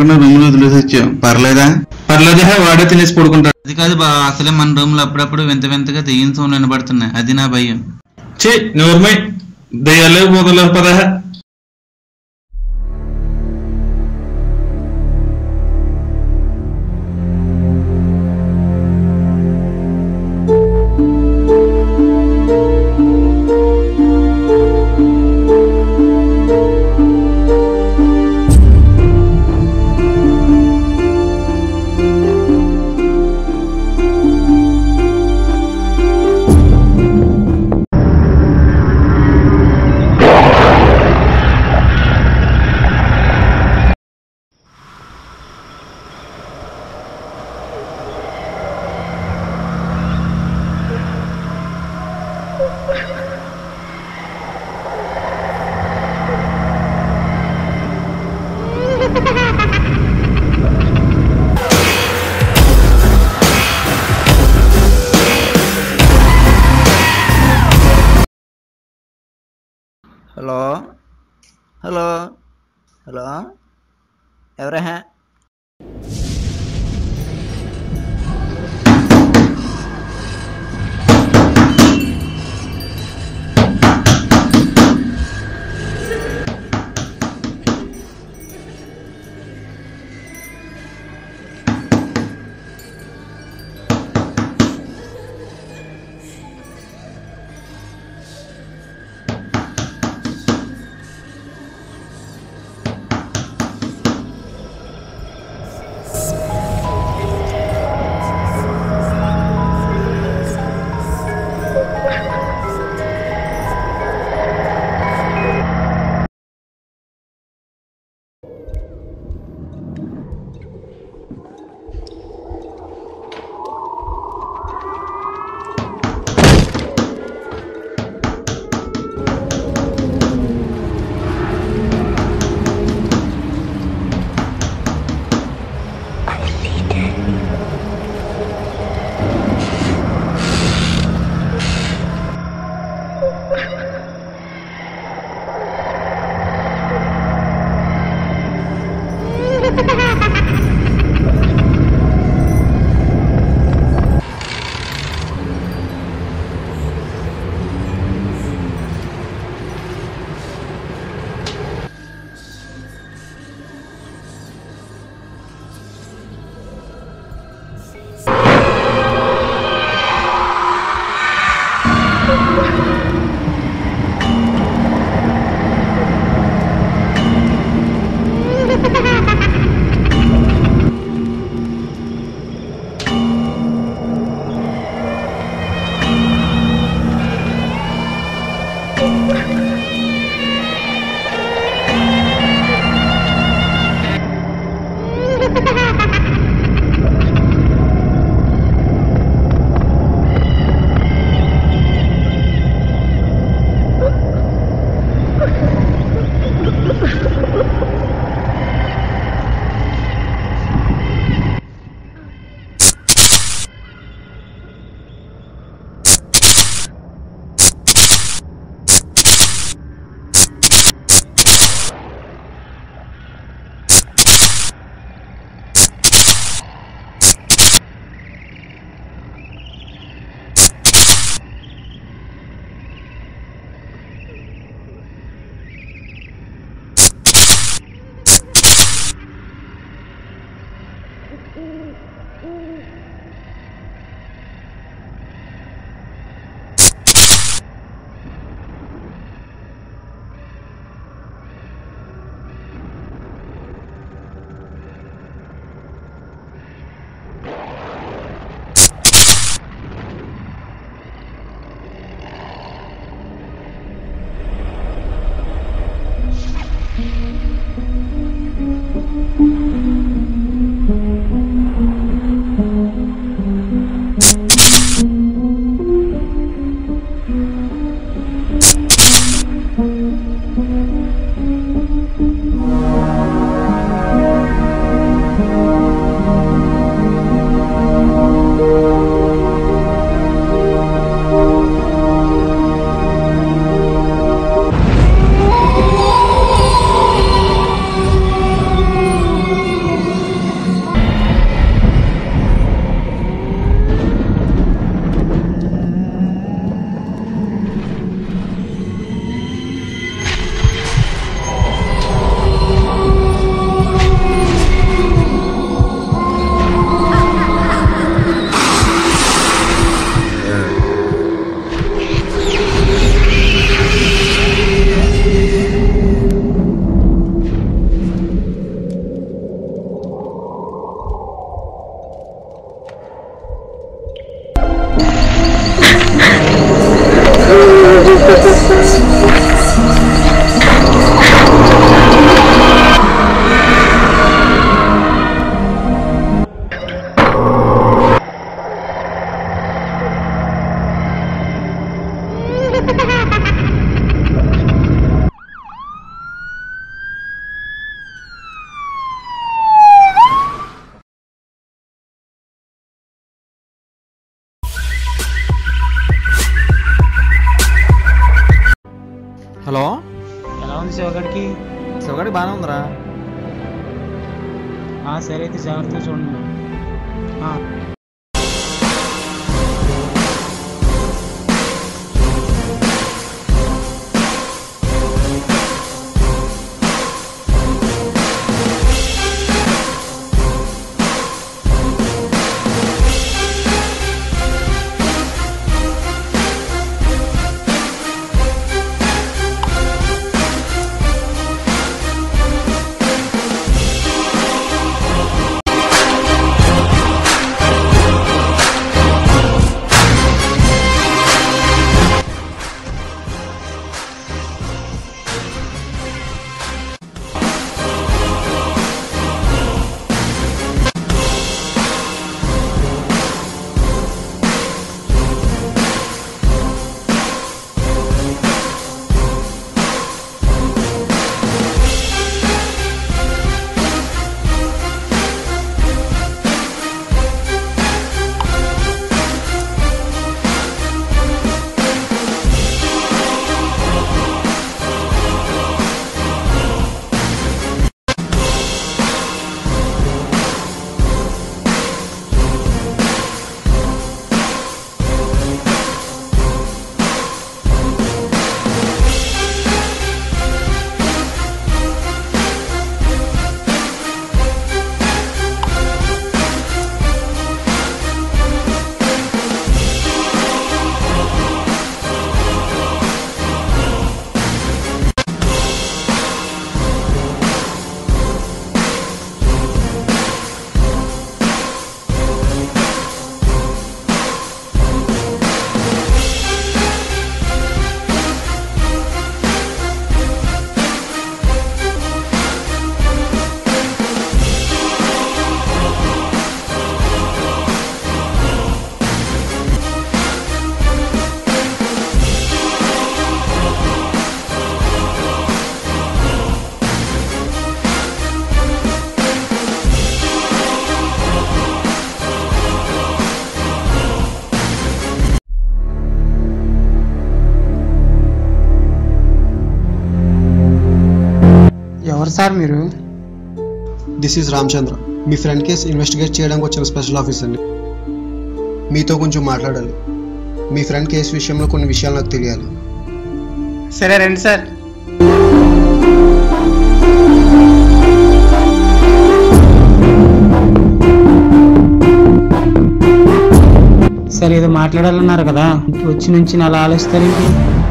తినకుండా రూమ్ లో వదిలేసి వచ్చాం పర్లేదా పర్లేదే వాడే తినేసి పడుకుంటాడు అది కాదు బా అసలే మన రూమ్ లో అప్పుడప్పుడు వింత వింతగా దెయ్యం సౌండ్ వినబడుతున్నాయి అది నా భయం చే నోర్మై దయ్యాలే పోతలేరు పదా హలో హలో హలో ఎవరా హలో ఎలా ఉంది శివగడికి శివగడి బాగానే ఉందిరా ఆ, సరే అయితే జాగ్రత్తగా చూడండి ఆ, ఎవరు సార్ మీరు దిస్ ఈజ్ రామచంద్ర మీ ఫ్రెండ్ కేసు ఇన్వెస్టిగేట్ చేయడానికి వచ్చిన స్పెషల్ ఆఫీసర్ని మీతో కొంచెం మాట్లాడాలి మీ ఫ్రెండ్ కేసు విషయంలో కొన్ని విషయాలు నాకు తెలియాలి సరే రండి సార్ సరే ఏదో మాట్లాడాలన్నారు కదా వచ్చి నుంచి నా అలా ఆలోచిస్తారేంటి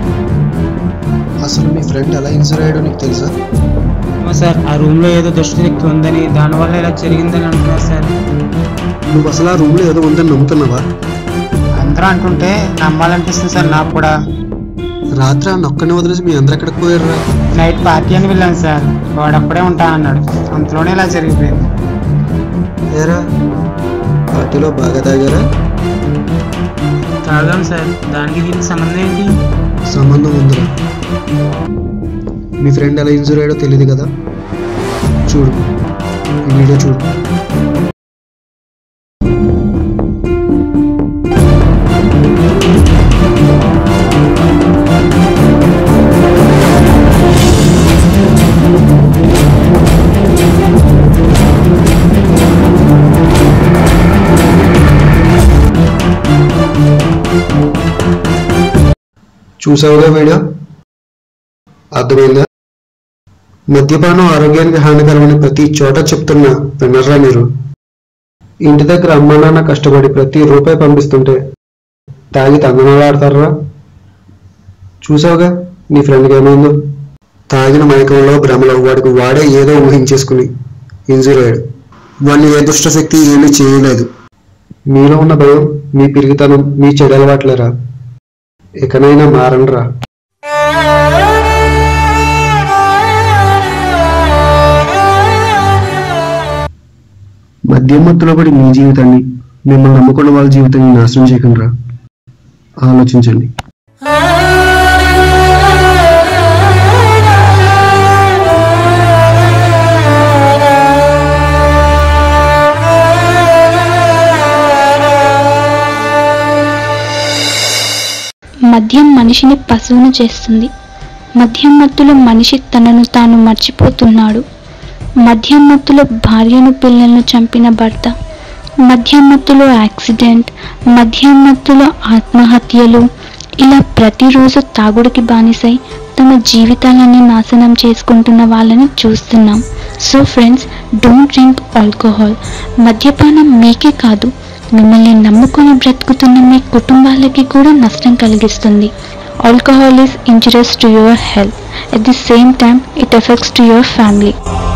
అసలు మీ ఫ్రెండ్ ఎలా ఇన్సూర్ అయ్యాడో నీకు తెలుసా ఏమో సార్ ఆ రూమ్ లో ఏదో దుష్ట శక్తి ఉందని దానివల్ల ఇలా జరిగిందని అంటున్నారు సార్ నువ్వు అసలు ఆ రూమ్లో ఏదో ఉందని నమ్ముతున్నావా అందరూ అంటుంటే నమ్మాలనిపిస్తుంది సార్ నాకు కూడా రాత్రి ఆ నొక్కని వదిలేసి మీ అందరు ఎక్కడికి పోయారురా నైట్ పార్టీ అని వెళ్ళాను సార్ వాడు అప్పుడే ఉంటా అన్నాడు అంతలోనే ఇలా జరిగిపోయింది ఏరా పార్టీలో బాగా తాగారా తాగాం సార్ దానికి దీనికి సంబంధం ఏంటి సంబంధం ఉందిరా మీ ఫ్రెండ్ ఎలా ఇన్సూర్ అయ్యాడో తెలియదు కదా చూడు ఈ వీడియో చూడు చూసావుగా వీడియో అర్థమైందా మద్యపానం ఆరోగ్యానికి హానికరమని ప్రతి చోట చెప్తున్నా వినర్రా మీరు ఇంటి దగ్గర అమ్మా నాన్న కష్టపడి ప్రతి రూపాయి పంపిస్తుంటే తాగి తందనాలాడతారా చూసావుగా నీ ఫ్రెండ్కి ఏమైందో తాగిన మైకంలో భ్రమలో వాడికి వాడే ఏదో ఊహించేసుకుని ఇంజూర్ అయ్యాడు వాడిని ఏ దుష్ట శక్తి ఏమీ చేయలేదు మీలో ఉన్న భయం మీ పిరిగితనం మీ చెడు అలవాట్లేరా ఇకనైనా మారండ్రా మద్యం మత్తులో పడి మీ జీవితాన్ని మిమ్మల్ని నమ్ముకున్న వాళ్ళ జీవితాన్ని నాశనం చేయకుండా ఆలోచించండి మద్యం మనిషిని పశువును చేస్తుంది మద్యం మత్తులో మనిషి తనను తాను మర్చిపోతున్నాడు మద్యం మత్తులో భార్యను పిల్లలను చంపిన భర్త మద్యం మత్తులో యాక్సిడెంట్ మద్యం మత్తులో ఆత్మహత్యలు ఇలా ప్రతిరోజు తాగుడికి బానిసై తమ జీవితాలన్నీ నాశనం చేసుకుంటున్న వాళ్ళని చూస్తున్నాం so friends don't drink alcohol మద్యపానం మీకే కాదు మిమ్మల్ని నమ్ముకొని బ్రతుకుతున్న మీ కుటుంబాలకి కూడా నష్టం కలిగిస్తుంది alcohol is injurious to your health at the same time it effects to your family